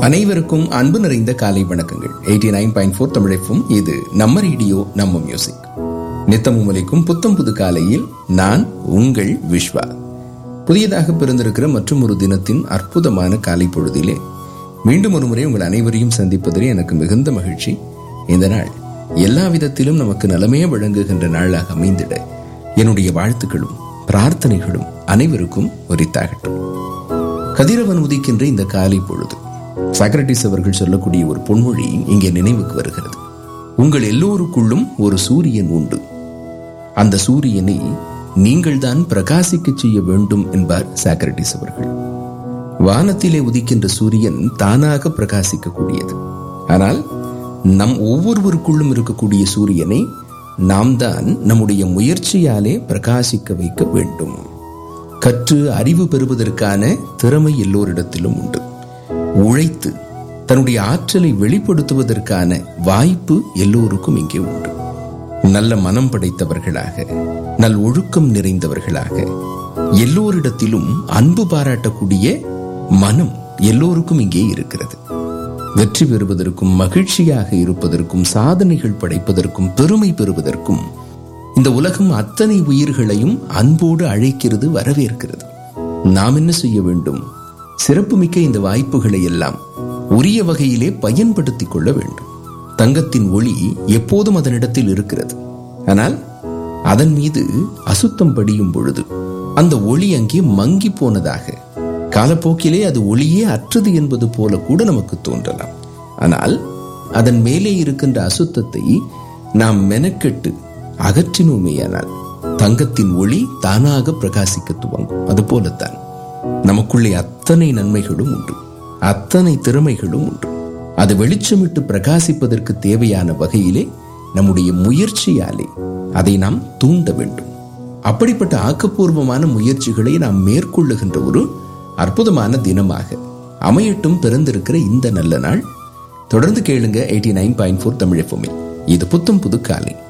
அனைவருக்கும் அன்பு நிறைந்த காலை வணக்கங்கள் எயிட்டி நைன் பாயிண்ட் ஃபோர் தமிழப்பும் இது நம்ம ரேடியோ நம்ம மியூசிக் நித்தமும் ஒலிக்கும் புத்தம் புது காலையில் நான் உங்கள் விஸ்வா புதியதாக பிறந்திருக்கிற மற்றும் ஒரு தினத்தின் அற்புதமான காலை பொழுதிலே மீண்டும் ஒரு முறை உங்கள் அனைவரையும் சந்திப்பதில் எனக்கு மிகுந்த மகிழ்ச்சி இந்த நாள் எல்லா விதத்திலும் நமக்கு நலமே வழங்குகின்ற நாளாக அமைந்திட என்னுடைய வாழ்த்துக்களும் பிரார்த்தனைகளும் அனைவருக்கும் உரித்தாகட்டும் கதிரவன் உதிக்கின்ற இந்த காலை பொழுது சாக்ரட்டிஸ் அவர்கள் சொல்லக்கூடிய ஒரு பொன்மொழி இங்கே நினைவுக்கு வருகிறது உங்கள் எல்லோருக்குள்ளும் ஒரு சூரியன் உண்டு அந்த சூரியனை நீங்கள்தான் பிரகாசிக்க செய்ய வேண்டும் என்பார் சாக்ரட்டிஸ் அவர்கள் வானத்திலே உதிக்கின்ற சூரியன் தானாக பிரகாசிக்கக்கூடியது ஆனால் நம் ஒவ்வொருவருக்குள்ளும் இருக்கக்கூடிய சூரியனை நாம் தான் நம்முடைய முயற்சியாலே பிரகாசிக்க வைக்க வேண்டும் கற்று அறிவு பெறுவதற்கான திறமை எல்லோரிடத்திலும் உண்டு உழைத்து தன்னுடைய ஆற்றலை வெளிப்படுத்துவதற்கான வாய்ப்பு எல்லோருக்கும் இங்கே உண்டு நல்ல மனம் படைத்தவர்களாக நல் ஒழுக்கம் நிறைந்தவர்களாக எல்லோரிடத்திலும் அன்பு பாராட்டக்கூடிய மனம் எல்லோருக்கும் இங்கே இருக்கிறது வெற்றி பெறுவதற்கும் மகிழ்ச்சியாக இருப்பதற்கும் சாதனைகள் படைப்பதற்கும் பெருமை பெறுவதற்கும் இந்த உலகம் அத்தனை உயிர்களையும் அன்போடு அழைக்கிறது வரவேற்கிறது நாம் என்ன செய்ய வேண்டும் சிறப்புமிக்க இந்த வாய்ப்புகளை எல்லாம் உரிய வகையிலே பயன்படுத்திக் கொள்ள வேண்டும் தங்கத்தின் ஒளி எப்போதும் அதனிடத்தில் இருக்கிறது ஆனால் அதன் மீது அசுத்தம் படியும் பொழுது அந்த ஒளி அங்கே மங்கி போனதாக காலப்போக்கிலே அது ஒளியே அற்றது என்பது போல கூட நமக்கு தோன்றலாம் ஆனால் அதன் மேலே இருக்கின்ற அசுத்தத்தை நாம் மெனக்கெட்டு அகற்றினோமேயானால் தங்கத்தின் ஒளி தானாக பிரகாசிக்க துவங்கும் அது போலத்தான் நமக்குள்ளே அத்தனை நன்மைகளும் உண்டு அத்தனை திறமைகளும் உண்டு அது வெளிச்சமிட்டு பிரகாசிப்பதற்கு தேவையான வகையிலே நம்முடைய முயற்சியாலே அதை நாம் தூண்ட வேண்டும் அப்படிப்பட்ட ஆக்கப்பூர்வமான முயற்சிகளை நாம் மேற்கொள்ளுகின்ற ஒரு அற்புதமான தினமாக அமையட்டும் பிறந்திருக்கிற இந்த நல்ல நாள் தொடர்ந்து கேளுங்க eighty nine point four Tamil இது புத்தம் புது காலை